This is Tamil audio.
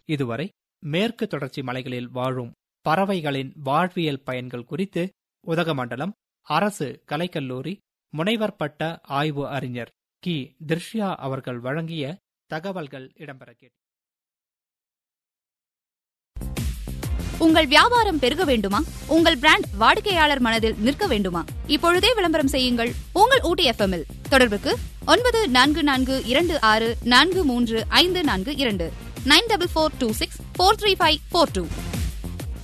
இதுவரை மேற்கு தொடர்ச்சி மலைகளில் வாழும் பறவைகளின் வாழ்வியல் பயன்கள் குறித்து உதகமண்டலம் அரசு கலைக்கல்லூரி முனைவர் பட்ட ஆய்வு அறிஞர் கி திர்ஷ்யா அவர்கள் வழங்கிய தகவல்கள் இடம்பெற கேட்டீர்கள். உங்கள் வியாபாரம் பெருக வேண்டுமா உங்கள் பிராண்ட் வாடிக்கையாளர் மனதில் நிற்க வேண்டுமா இப்பொழுதே விளம்பரம் செய்யுங்கள் உங்கள் ஊட்டி எஃப்எம் இல் தொடர்புக்கு ஒன்பது நான்கு நான்கு இரண்டு ஆறு நான்கு மூன்று ஐந்து நான்கு இரண்டு nine double four two six four three five four two